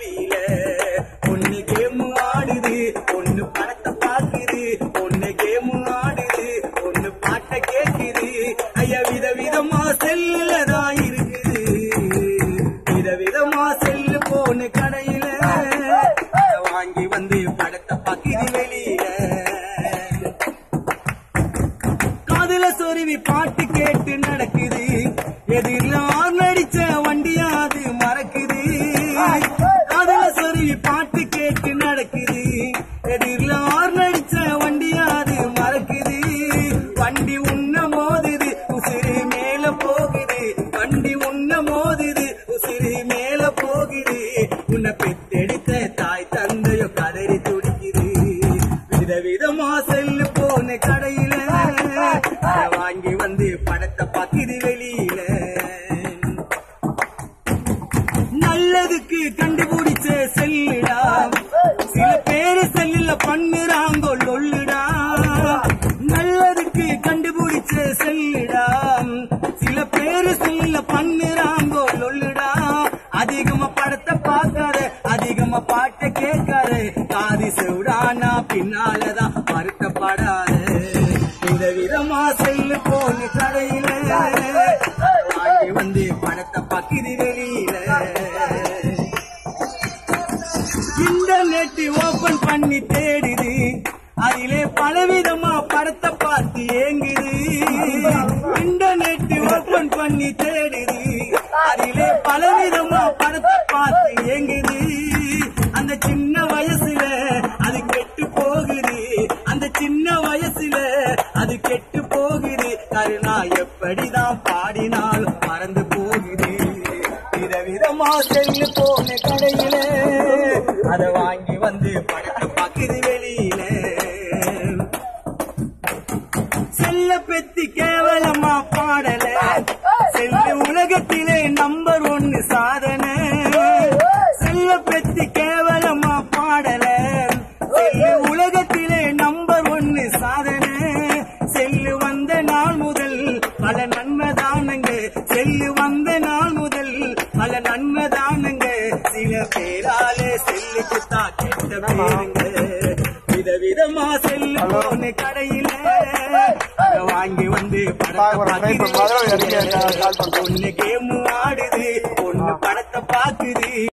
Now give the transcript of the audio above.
வெளியில ஒண்ணு கேம் ஆடுது ஒண்ணு படத்தை பாக்குது ஒண்ணு கேம் ஆடுது ஒண்ணு பாட்டை கேக்குது ஐயா விதவிதமா செல்லுல தான் இருக்குது விதவிதமா செல்லு போன கடையில வாங்கி வந்து படத்தை பாக்குது வெளியில காதுல சொருவி பாட்டு கேட்டு நடக்குது எதிரில் ஆர் நடிச்ச வண்டியா அது மறக்குது காதுல சொருவி பாட்டு கேட்டு நடக்குது எதிரில் ஆர் நடிச்ச வண்டியா அது மறக்குது வண்டி உன்ன மோதுது உசிறு மேல போகுது வண்டி உன்ன மோதுது உசிறு மேல போகுது உன்னை பெத்தெடுத்த தாய் தந்தையோ கதறி துடிக்குது விதவிதமா செல்லு போன கடையில அதை வாங்கி வந்து படத்தை பாக்குது வெளியில நல்லதுக்கு கண்டுபிடிச்ச செல்லுடா சில பேரு செல்லுல பண்ணுறாங்க லொல்லுடா நல்லதுக்கு கண்டுபிடிச்ச செல்லுடா சில பேரு செல்லுல பண்ணுறாங்க லொல்லுடா அதிகமா படத்தை பார்க்காத அதிகமா பாட்டை கேட்காத காதி செவிடானா பின்னாலதான் வருத்தப்படாத விதவிதமா செல்லு போன கடையில வாங்கி வந்து படத்தை பக்கிது வெளியில இன்டர்நெட் ஓபன் பண்ணி தேடுது அதிலே பலவிதமா படத்தை பார்த்து ஏங்குது இன்டர்நெட் ஓபன் பண்ணி தேடுது அதிலே பலவிதமா படத்தை பார்த்து ஏங்குது அந்த சின்ன வயசுல அது கெட்டு போகுது அந்த சின்ன வயசுல அது கெட்டு போகுது கருணா எப்படிதான் பாடினாலும் மறந்து போகுது விதவிதமா செல்லு போன கடையில அதை வாங்கி வந்து படத்தை பாக்குது வெளியில செல்ல பெத்தி கேவலமா பாடல செல்லு உலகத்திலே நம்பர் ஒன்னு சாதனை செல்ல பெத்தி கேவலமா பாடல செல்லு உலகத்திலே நம்பர் ஒன்னு சாதனை செல்லு வந்த நாள் முதல் பல நன்மை தானங்க செல்லு வந்த நாள் முதல் பல நன்மை தானங்க சில பேராலே செல்லுக்கு தான் கெட்ட பேருங்க விதவிதமா செல்லு போன கடையில அத வாங்கி வந்து படத்தை பாக்குறேன். இப்ப முதல்ல எனக்கு கால் பாக்குது பண்றேன். ஒண்ணு கேம் ஆடுது ஒண்ணு படத்தை பாக்குது